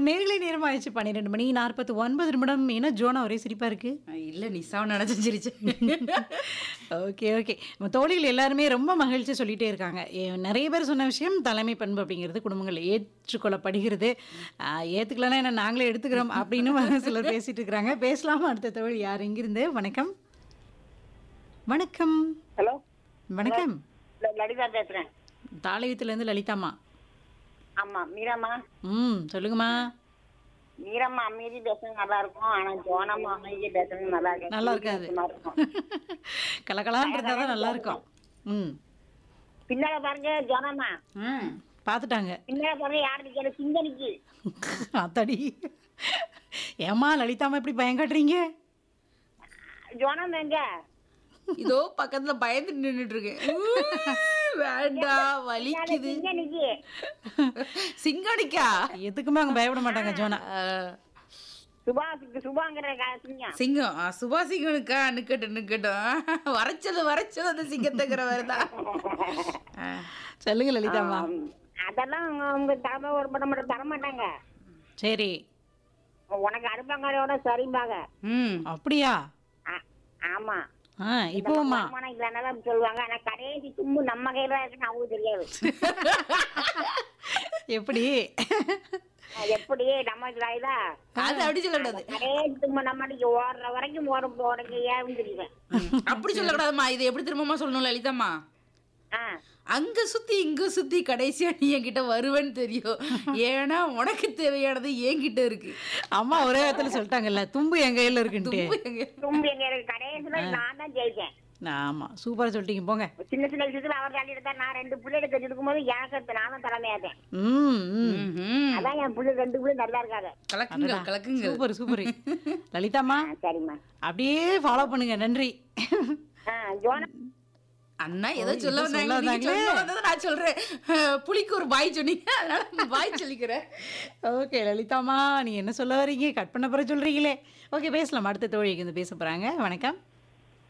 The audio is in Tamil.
நேர்களை நேரம் ஆயிடுச்சு பன்னிரெண்டு மணி நாற்பத்தி ஒன்பது நிமிடம் ஏன்னா ஜோனா ஒரே சிரிப்பா இருக்கு இல்ல நிசாவை நினைச்சு சிரிச்சேன் ஓகே ஓகே நம்ம தோழிகள் எல்லாருமே ரொம்ப மகிழ்ச்சி சொல்லிட்டே இருக்காங்க ஏ- நிறைய பேர் சொன்ன விஷயம் தலைமை பண்பு அப்படிங்கிறது குடும்பங்கள் ஏற்றுக்கொள்ளப்படுகிறது ஆஹ், ஏத்துக்கலன்னா என்ன நாங்களே எடுத்துக்கிறோம் அப்படின்னு சிலர் பேசிட்டு இருக்கிறாங்க பேசலாமா அடுத்த தோழி யார் இங்கிருந்து வணக்கம் வணக்கம் ஹலோ வணக்கம் ல- லலிதா பேசுறேன் தாளையத்துலேருந்து லலிதாம்மா ஆமா மீரம்மா ம் சொல்லுங்கம்மா மீரம்மா அமைதி பேசுறது நல்லா இருக்கும் ஆனா ஜோனம்மா அமைதி பேசுறது நல்லா இருக்கு நல்லா இருக்காது மாதிரி இருக்கும். கலக்கலான்னு இருந்தால் தான் நல்லா இருக்கும் ம் பின்னால பாருங்க ஜோனம்மா ம். பார்த்துட்டாங்க பின்னால பாருங்க யாரு நிக்கல சிங்கனிக்கு அத்தாடி ஏம்மா லலிதாம்மா இப்படி பயம் காட்டுறீங்க ஜோனம் எங்க இதோ பக்கத்துல பயந்து நின்னுட்டு இருக்கேன் ஊ, வேண்டாம் வலிக்குது சிங்கனிக்கு சிங்கடிக்கா எதுக்குமே அவங்க பயப்பட மாட்டாங்க ஜோனா சுபாஷுக்கு சுபாங்கிற கா- சிங்கம் சிங்கம் ஆ, சுபாசிங்கனுக்கா நிக்கட்டும் நிக்கட்டும் வரைச்சது வரைச்சது அந்த சிங்கத்துக்கிற வருதான் சொல்லுங்க லலிதாம்மா ஆம். அதெல்லாம் உங்க- உங்க தலைமை ஒரு படம் மட்டும் தர மாட்டாங்க சரி உனக்கு அடுப்பங்காரோட சரிம்பாங்க ம் அப்படியா ஆ- ஆமா ஆ இப்போம்மா வருமானம் இல்லைனாலும் அப்படி சொல்லுவாங்க ஆனா கடைசி தும்பு நம்ம கையில தான் இருக்குன்னு அவங்களுக்கு தெரியாது எப்படி அது எப்படி நம்ம இதாயுதா அது அப்படி சொல்லக்கூடாது கடைசி தும்பு நம்ம அன்னைக்கு ஓடுற வரைக்கும் ஓட போறதுக்கு ஏன்னு தெரியுவேன் அப்படி சொல்லக்கூடாதும்மா இது எப்படி திரும்பமா சொல்லணும் லலிதாம்மா ஆ அங்க சுத்தி இங்க சுத்தி கடைசியா நீ என்கிட்ட வருவேன்னு தெரியும் ஏன்னா உனக்கு தேவையானது என்கிட்ட இருக்கு அம்மா ஒரே இடத்துல சொல்லிட்டாங்கல்ல தும்பு என் கையில இருக்குன்ட்டு தும்பு எங்க தும்பு எங்க இருக்கு கடைசியில நான் தான் ஜெயிச்சேன் ஆமா சூப்பரா சொல்லிட்டீங்க போங்க சின்ன சின்ன விஷயத்துல அவர் தள்ளிட்டு தான் நான் ரெண்டு பிள்ளைகளை கட்டி இருக்கும்போது எனக்கு இப்ப நானும் தலைமையாதேன் ம் ம் ம்ஹும். அதான் என் பிள்ளை ரெண்டு பிள்ளை நல்லா இருக்காங்க கலக்குங்க கலக்குங்க சூப்பர் சூப்பர் லலிதாம்மா ஆ, சரிம்மா அப்படியே ஃபாலோ பண்ணுங்க நன்றி ஆ ஜோனா அண்ணா ஏதோ ஓ, சொல்ல ஏதோ வந்தாங்க சொல்ல நீங்க வந்தாங்களே. சொல்ல வந்ததை நான் சொல்றேன் அஹ், புலிக்கு ஒரு பாய் சொன்னீங்க அதனால பாய் சொல்லிக்கிறேன் ஓகே லலிதாம்மா நீ என்ன சொல்ல வரீங்க கட் பண்ண பிறகு சொல்றீங்களே ஓகே பேசலாம் அடுத்த தோழிக்கு வந்து பேச போறாங்க வணக்கம்